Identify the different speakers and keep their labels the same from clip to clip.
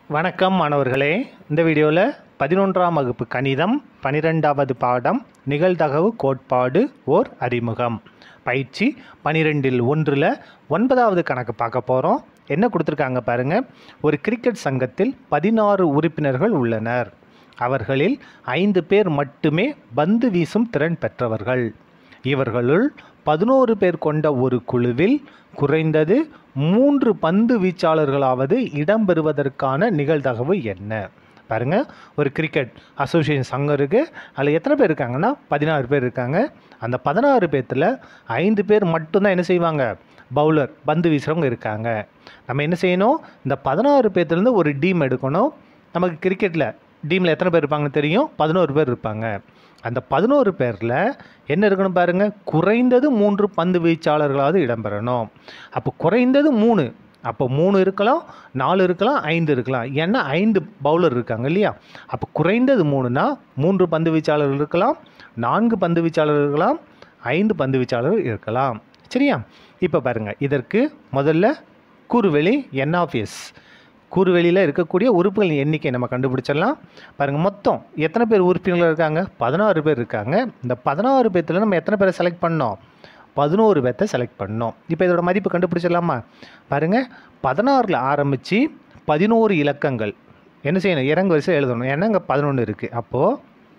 Speaker 1: வணக்கம் மாணவர்களே இந்த வீடியோவில் பதினொன்றாம் வகுப்பு கணிதம் பனிரெண்டாவது பாடம் நிகழ்தகவு கோட்பாடு ஓர் அறிமுகம் பயிற்சி பனிரெண்டில் ஒன்றில் ஒன்பதாவது கணக்கு பார்க்க போகிறோம் என்ன கொடுத்துருக்காங்க பாருங்கள் ஒரு கிரிக்கெட் சங்கத்தில் பதினாறு உறுப்பினர்கள் உள்ளனர் அவர்களில் ஐந்து பேர் மட்டுமே பந்து வீசும் திறன் பெற்றவர்கள் இவர்களுள் பதினோரு பேர் கொண்ட ஒரு குழுவில் குறைந்தது மூன்று பந்து வீச்சாளர்களாவது இடம்பெறுவதற்கான நிகழ்தகவு என்ன பாருங்க ஒரு கிரிக்கெட் அசோசியேஷன் சங்கம் இருக்குது அதில் எத்தனை பேர் இருக்காங்கன்னா பதினாறு பேர் இருக்காங்க அந்த பதினாறு பேர்த்தில் ஐந்து பேர் மட்டும்தான் என்ன செய்வாங்க பவுலர் பந்து வீசுகிறவங்க இருக்காங்க நம்ம என்ன செய்யணும் இந்த பதினாறு பேர்த்துலேருந்து ஒரு டீம் எடுக்கணும் நமக்கு கிரிக்கெட்டில் டீமில் எத்தனை பேர் இருப்பாங்கன்னு தெரியும் பதினோரு பேர் இருப்பாங்க அந்த பதினோரு பேரில் என்ன இருக்கணும் பாருங்கள் குறைந்தது மூன்று பந்து வீச்சாளர்களாவது இடம்பெறணும் அப்போ குறைந்தது மூணு அப்போ மூணு இருக்கலாம் நாலு இருக்கலாம் ஐந்து இருக்கலாம் ஏன்னா ஐந்து பவுலர் இருக்காங்க இல்லையா அப்போ குறைந்தது மூணுனா மூன்று பந்து வீச்சாளர்கள் இருக்கலாம் நான்கு பந்து வீச்சாளர்கள் இருக்கலாம் ஐந்து பந்து வீச்சாளர்கள் இருக்கலாம் சரியா இப்போ பாருங்கள் இதற்கு முதல்ல கூறுவெளி என் ஆஃப் எஸ் கூறுவெளியில் இருக்கக்கூடிய உறுப்புகளின் எண்ணிக்கை நம்ம கண்டுபிடிச்சிடலாம் பாருங்கள் மொத்தம் எத்தனை பேர் உறுப்பினர்கள் இருக்காங்க பதினாறு பேர் இருக்காங்க இந்த பதினாறு பேர்த்தில் நம்ம எத்தனை பேரை செலக்ட் பண்ணோம் பதினோரு பேர்த்த செலக்ட் பண்ணோம் இப்போ இதோட மதிப்பு கண்டுபிடிச்சிடலாமா பாருங்கள் பதினாறில் ஆரம்பித்து பதினோரு இலக்கங்கள் என்ன செய்யணும் இறங்கு வரிசை எழுதணும் ஏன்னா இங்கே பதினொன்று இருக்குது அப்போது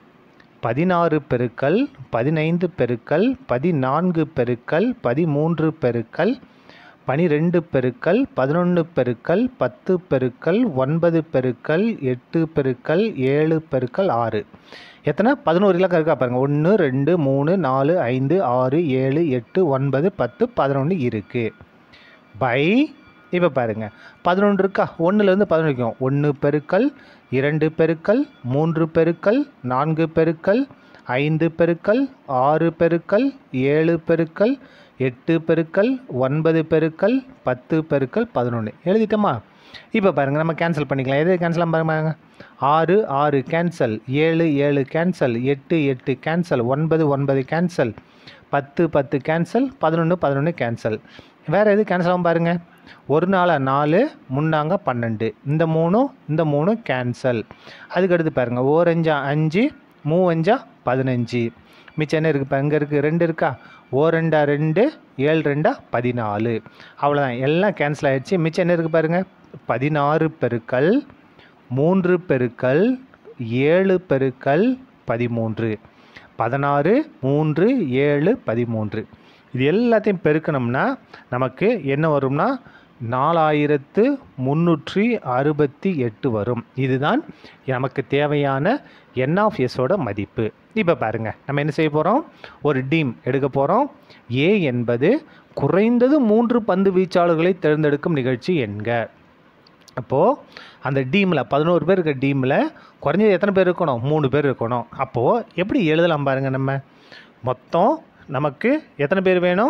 Speaker 1: பதினாறு பெருக்கல் பதினைந்து பெருக்கல் பதினான்கு பெருக்கல் பதிமூன்று பெருக்கல் பனிரெண்டு பெருக்கல் பதினொன்று பெருக்கல் பத்து பெருக்கல் ஒன்பது பெருக்கல் எட்டு பெருக்கல் ஏழு பெருக்கல் ஆறு எத்தனை பதினோரு இலக்கம் இருக்கா பாருங்கள் ஒன்று ரெண்டு மூணு நாலு ஐந்து ஆறு ஏழு எட்டு ஒன்பது பத்து பதினொன்று இருக்குது பை இப்போ பாருங்கள் பதினொன்று இருக்கா ஒன்றுலேருந்து பதினொன்று இருக்கும் ஒன்று பெருக்கல் இரண்டு பெருக்கல் மூன்று பெருக்கல் நான்கு பெருக்கல் ஐந்து பெருக்கல் ஆறு பெருக்கல் ஏழு பெருக்கல் எட்டு பெருக்கல் ஒன்பது பெருக்கல் பத்து பெருக்கல் பதினொன்று எழுதிட்டோமா இப்போ பாருங்கள் நம்ம கேன்சல் பண்ணிக்கலாம் எது கேன்சல் பாருங்க ஆறு ஆறு கேன்சல் ஏழு ஏழு கேன்சல் எட்டு எட்டு கேன்சல் ஒன்பது ஒன்பது கேன்சல் பத்து பத்து கேன்சல் பதினொன்று பதினொன்று கேன்சல் வேறு எது கேன்சல் ஆகும் பாருங்கள் ஒரு நாளா நாலு முன்னாங்க பன்னெண்டு இந்த மூணும் இந்த மூணும் கேன்சல் அதுக்கடுத்து பாருங்கள் ஓரஞ்சா அஞ்சு மூவஞ்சா பதினஞ்சு மிச்சம் என்ன இருக்குது இப்போ இங்கே இருக்குது ரெண்டு இருக்கா ஓ ரெண்டா ரெண்டு ஏழு ரெண்டா பதினாலு அவ்வளோதான் எல்லாம் கேன்சல் ஆகிடுச்சு மிச்சம் என்ன இருக்குது பாருங்கள் பதினாறு பெருக்கல் மூன்று பெருக்கல் ஏழு பெருக்கல் பதிமூன்று பதினாறு மூன்று ஏழு பதிமூன்று இது எல்லாத்தையும் பெருக்கணும்னா நமக்கு என்ன வரும்னா நாலாயிரத்து முந்நூற்றி அறுபத்தி எட்டு வரும் இதுதான் நமக்கு தேவையான என் ஆஃப் எஸோட மதிப்பு இப்போ பாருங்கள் நம்ம என்ன செய்ய போகிறோம் ஒரு டீம் எடுக்க போகிறோம் ஏ என்பது குறைந்தது மூன்று பந்து வீச்சாளர்களை தேர்ந்தெடுக்கும் நிகழ்ச்சி என்க அப்போது அந்த டீமில் பதினோரு பேர் இருக்க டீமில் குறைஞ்சது எத்தனை பேர் இருக்கணும் மூணு பேர் இருக்கணும் அப்போது எப்படி எழுதலாம் பாருங்கள் நம்ம மொத்தம் நமக்கு எத்தனை பேர் வேணும்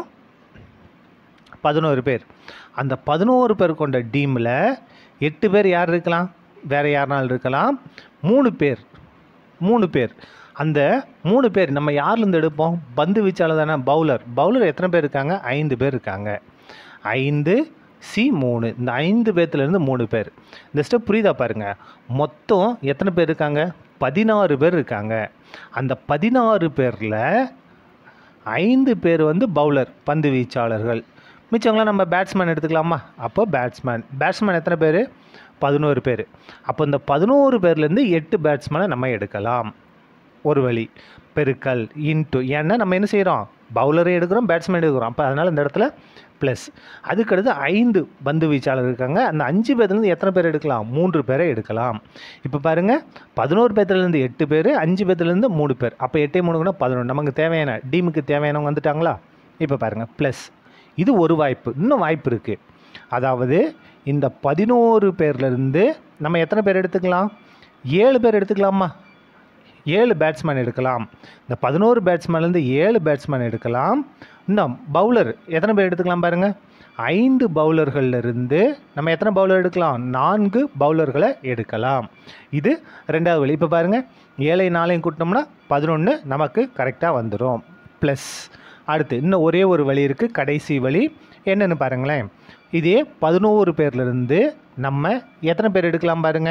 Speaker 1: பதினோரு பேர் அந்த பதினோரு பேர் கொண்ட டீமில் எட்டு பேர் யார் இருக்கலாம் வேறு யாருனாலும் இருக்கலாம் மூணு பேர் மூணு பேர் அந்த மூணு பேர் நம்ம யார்லேருந்து எடுப்போம் பந்து வீச்சாளர் தானே பவுலர் பவுலர் எத்தனை பேர் இருக்காங்க ஐந்து பேர் இருக்காங்க ஐந்து சி மூணு இந்த ஐந்து பேர்த்துலேருந்து மூணு பேர் இந்த ஸ்டெப் புரியுதா பாருங்கள் மொத்தம் எத்தனை பேர் இருக்காங்க பதினாறு பேர் இருக்காங்க அந்த பதினாறு பேரில் ஐந்து பேர் வந்து பவுலர் பந்து வீச்சாளர்கள் மிச்சவங்களாம் நம்ம பேட்ஸ்மேன் எடுத்துக்கலாமா அப்போ பேட்ஸ்மேன் பேட்ஸ்மேன் எத்தனை பேர் பதினோரு பேர் அப்போ இந்த பதினோரு பேர்லேருந்து எட்டு பேட்ஸ்மேனை நம்ம எடுக்கலாம் ஒரு வழி பெருக்கல் இன்ட்டு ஏன்னா நம்ம என்ன செய்கிறோம் பவுலரை எடுக்கிறோம் பேட்ஸ்மேன் எடுக்கிறோம் அப்போ அதனால் இந்த இடத்துல ப்ளஸ் அதுக்கடுத்து ஐந்து பந்து வீச்சாளர் இருக்காங்க அந்த அஞ்சு பேர்த்துலேருந்து எத்தனை பேர் எடுக்கலாம் மூன்று பேரை எடுக்கலாம் இப்போ பாருங்கள் பதினோரு பேர்த்துலேருந்து எட்டு பேர் அஞ்சு பேர்த்துலேருந்து மூணு பேர் அப்போ எட்டே மூணுக்குன்னா பதினொன்று நமக்கு தேவையான டீமுக்கு தேவையானவங்க வந்துட்டாங்களா இப்போ பாருங்கள் ப்ளஸ் இது ஒரு வாய்ப்பு இன்னும் வாய்ப்பு இருக்குது அதாவது இந்த பதினோரு பேர்லேருந்து நம்ம எத்தனை பேர் எடுத்துக்கலாம் ஏழு பேர் எடுத்துக்கலாமா ஏழு பேட்ஸ்மேன் எடுக்கலாம் இந்த பதினோரு பேட்ஸ்மேன்லேருந்து ஏழு பேட்ஸ்மேன் எடுக்கலாம் இன்னும் பவுலர் எத்தனை பேர் எடுத்துக்கலாம் பாருங்கள் ஐந்து பவுலர்கள்லேருந்து நம்ம எத்தனை பவுலர் எடுக்கலாம் நான்கு பவுலர்களை எடுக்கலாம் இது ரெண்டாவது வழி இப்போ பாருங்கள் ஏழை நாளையும் கூட்டினோம்னா பதினொன்று நமக்கு கரெக்டாக வந்துடும் ப்ளஸ் அடுத்து இன்னும் ஒரே ஒரு வழி இருக்குது கடைசி வழி என்னென்னு பாருங்களேன் இதே பதினோரு பேர்லேருந்து நம்ம எத்தனை பேர் எடுக்கலாம் பாருங்க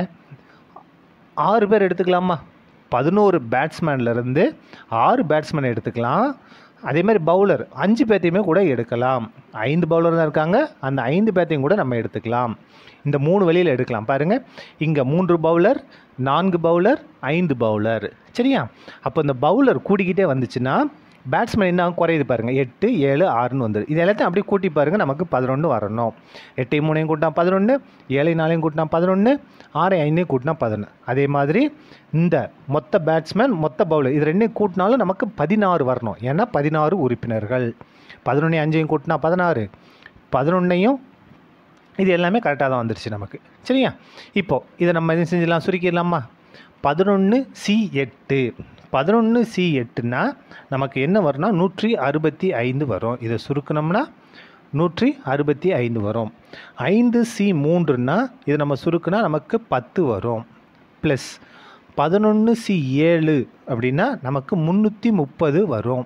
Speaker 1: ஆறு பேர் எடுத்துக்கலாமா பதினோரு பேட்ஸ்மேன்லேருந்து ஆறு பேட்ஸ்மேன் எடுத்துக்கலாம் அதே மாதிரி பவுலர் அஞ்சு பேர்த்தையுமே கூட எடுக்கலாம் ஐந்து பவுலர் தான் இருக்காங்க அந்த ஐந்து பேர்த்தையும் கூட நம்ம எடுத்துக்கலாம் இந்த மூணு வழியில் எடுக்கலாம் பாருங்கள் இங்கே மூன்று பவுலர் நான்கு பவுலர் ஐந்து பவுலர் சரியா அப்போ இந்த பவுலர் கூடிக்கிட்டே வந்துச்சுன்னா பேட்ஸ்மேன் என்ன ஆகும்? குறையுது பாருங்கள் எட்டு ஏழு ஆறுன்னு வந்துடும் இது எல்லாத்தையும் அப்படியே கூட்டி பாருங்கள் நமக்கு பதினொன்று வரணும் எட்டையும் மூணையும் கூட்டினா பதினொன்று ஏழை நாளையும் கூட்டினா பதினொன்று ஆறை ஐந்தையும் கூட்டினா பதினொன்று அதே மாதிரி இந்த மொத்த பேட்ஸ்மேன் மொத்த பவுலர் இது ரெண்டையும் கூட்டினாலும் நமக்கு பதினாறு வரணும் ஏன்னா பதினாறு உறுப்பினர்கள் பதினொன்று அஞ்சையும் கூட்டினா பதினாறு பதினொன்னையும் இது எல்லாமே கரெக்டாக தான் வந்துருச்சு நமக்கு சரியா இப்போது இதை நம்ம எதுவும் செஞ்சிடலாம் சுருக்கிடலாமா பதினொன்று சி எட்டு பதினொன்று சி எட்டுனா நமக்கு என்ன வரும்னா நூற்றி அறுபத்தி ஐந்து வரும் இதை சுருக்கணும்னா நூற்றி அறுபத்தி ஐந்து வரும் ஐந்து சி மூன்றுனா இது நம்ம சுருக்குனா நமக்கு பத்து வரும் ப்ளஸ் பதினொன்று சி ஏழு அப்படின்னா நமக்கு முந்நூற்றி முப்பது வரும்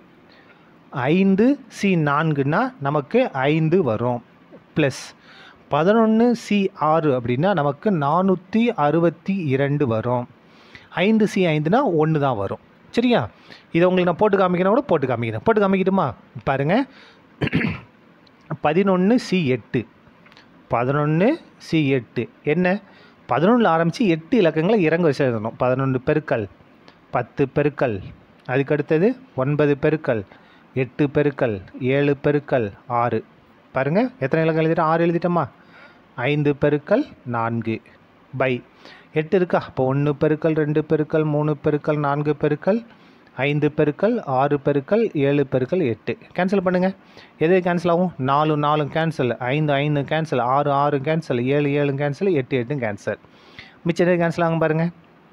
Speaker 1: ஐந்து சி நான்குனா நமக்கு ஐந்து வரும் ப்ளஸ் பதினொன்று சி ஆறு அப்படின்னா நமக்கு நானூற்றி அறுபத்தி இரண்டு வரும் ஐந்து சி ஐந்துனா ஒன்று தான் வரும் சரியா இதை உங்களுக்கு நான் போட்டு காமிக்கிறேன் கூட போட்டு காமிக்கிறேன் போட்டு காமிக்கட்டுமா பாருங்கள் பதினொன்று சி எட்டு பதினொன்று சி எட்டு என்ன பதினொன்றில் ஆரம்பித்து எட்டு இலக்கங்களை இறங்க வச்சு எழுதணும் பதினொன்று பெருக்கல் பத்து பெருக்கல் அதுக்கடுத்தது ஒன்பது பெருக்கல் எட்டு பெருக்கல் ஏழு பெருக்கல் ஆறு பாருங்கள் எத்தனை இலக்கம் எழுதிட்டோம் ஆறு எழுதிட்டோமா ஐந்து பெருக்கல் நான்கு பை எட்டு இருக்கா அப்போ ஒன்று பெருக்கல் ரெண்டு பெருக்கல் மூணு பெருக்கல் நான்கு பெருக்கல் ஐந்து பெருக்கல் ஆறு பெருக்கல் ஏழு பெருக்கல் எட்டு கேன்சல் பண்ணுங்கள் எது கேன்சல் ஆகும் நாலு நாலு கேன்சல் ஐந்து ஐந்து கேன்சல் ஆறு ஆறு கேன்சல் ஏழு ஏழு கேன்சல் எட்டு எட்டு கேன்சல் மிச்சம் எது கேன்சல் ஆகும் பாருங்கள்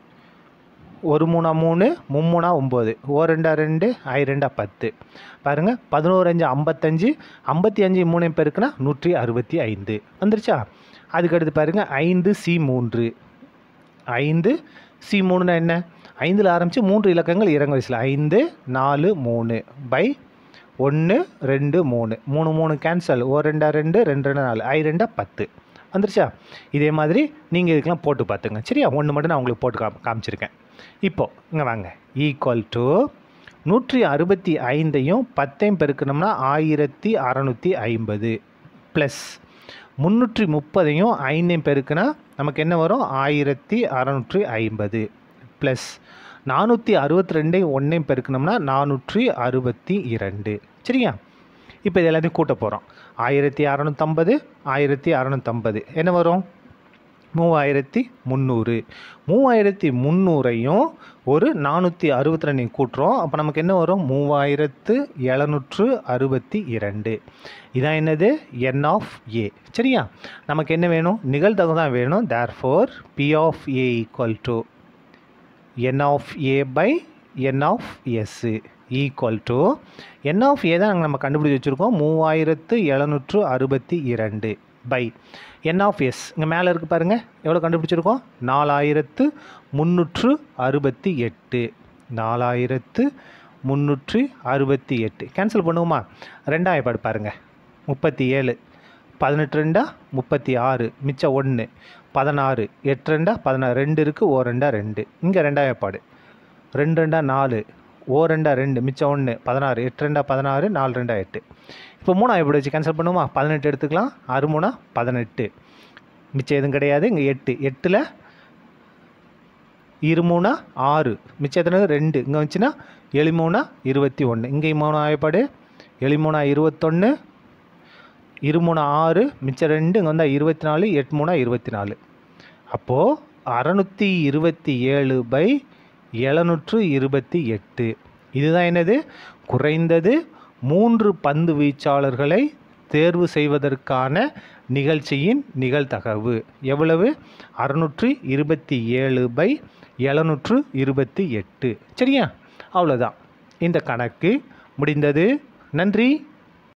Speaker 1: ஒரு மூணா மூணு மும்மூணா ஒம்பது ஓ ரெண்டா ரெண்டு ஐ ரெண்டா பத்து பாருங்கள் பதினோரு அஞ்சு ஐம்பத்தஞ்சு ஐம்பத்தி அஞ்சு மூணு பெருக்குனா நூற்றி அறுபத்தி ஐந்து வந்துருச்சா அதுக்கடுத்து பாருங்கள் ஐந்து சி மூன்று ஐந்து சி மூணுனா என்ன ஐந்தில் ஆரம்பித்து மூன்று இலக்கங்கள் இறங்க வயசில் ஐந்து நாலு மூணு பை ஒன்று ரெண்டு மூணு மூணு மூணு கேன்சல் ஓ ரெண்டா ரெண்டு ரெண்டு ரெண்டு நாலு ஐ ரெண்டா பத்து வந்துருச்சா இதே மாதிரி நீங்கள் இதுக்கெல்லாம் போட்டு பார்த்துங்க சரியா ஒன்று மட்டும் நான் உங்களுக்கு போட்டு காம் காமிச்சிருக்கேன் இப்போது இங்கே வாங்க ஈக்குவல் டு நூற்றி அறுபத்தி ஐந்தையும் பத்தையும் பெருக்கணும்னா ஆயிரத்தி அறநூற்றி ஐம்பது ப்ளஸ் முந்நூற்றி முப்பதையும் ஐந்தையும் பெருக்குனா நமக்கு என்ன வரும் ஆயிரத்தி அறநூற்றி ஐம்பது ப்ளஸ் நானூற்றி அறுபத்தி ரெண்டையும் ஒன்றையும் பெருக்கணும்னா நானூற்றி அறுபத்தி இரண்டு சரியா இப்போ இது எல்லாத்தையும் கூட்ட போகிறோம் ஆயிரத்தி அறநூற்றம்பது ஆயிரத்தி அறநூற்றம்பது என்ன வரும் மூவாயிரத்தி முந்நூறு மூவாயிரத்தி முந்நூறையும் ஒரு நானூற்றி அறுபத்தி ரெண்டையும் கூட்டுறோம் அப்போ நமக்கு என்ன வரும் மூவாயிரத்து எழுநூற்று அறுபத்தி இரண்டு இதான் என்னது என் ஆஃப் ஏ சரியா நமக்கு என்ன வேணும் நிகழ்தகவு தான் வேணும் therefore P of A equal to N of A by N of S equal to N of A தான் நம்ம கண்டுபிடிச்சி வச்சுருக்கோம் மூவாயிரத்து எழுநூற்று அறுபத்தி இரண்டு பை என் ஆஃப் எஸ் இங்கே மேலே இருக்குது பாருங்கள் எவ்வளோ கண்டுபிடிச்சிருக்கோம் நாலாயிரத்து முந்நூற்று அறுபத்தி எட்டு நாலாயிரத்து முந்நூற்றி அறுபத்தி எட்டு கேன்சல் பண்ணுவோமா ரெண்டாயிரம் பாருங்கள் முப்பத்தி ஏழு பதினெட்டு ரெண்டா முப்பத்தி ஆறு மிச்சம் ஒன்று பதினாறு எட்டு ரெண்டா பதினாறு ரெண்டு இருக்குது ஓ ரெண்டா ரெண்டு இங்கே ரெண்டாயிரப்பாடு ரெண்டு ரெண்டா நாலு ஓ ரெண்டா ரெண்டு மிச்சம் ஒன்று பதினாறு எட்டு ரெண்டா பதினாறு நாலு ரெண்டா எட்டு இப்போ மூணா எப்படி வச்சு கேன்சல் பண்ணுவோமா பதினெட்டு எடுத்துக்கலாம் ஆறு மூணா பதினெட்டு மிச்சம் எதுவும் கிடையாது இங்கே எட்டு எட்டில் இரு மூணா ஆறு மிச்சம் எத்தனை ரெண்டு இங்கே வந்துச்சுன்னா ஏழு மூணா இருபத்தி ஒன்று இங்கே மூணு ஆயப்பாடு ஏழு மூணா இருபத்தொன்று இரு மூணு ஆறு மிச்சம் ரெண்டு இங்கே வந்தால் இருபத்தி நாலு எட்டு மூணா இருபத்தி நாலு அப்போது அறநூற்றி இருபத்தி ஏழு பை எழுநூற்று இருபத்தி எட்டு இதுதான் என்னது குறைந்தது மூன்று பந்து வீச்சாளர்களை தேர்வு செய்வதற்கான நிகழ்ச்சியின் நிகழ்தகவு எவ்வளவு அறுநூற்றி இருபத்தி ஏழு பை எழுநூற்று இருபத்தி எட்டு சரியா அவ்வளோதான் இந்த கணக்கு முடிந்தது நன்றி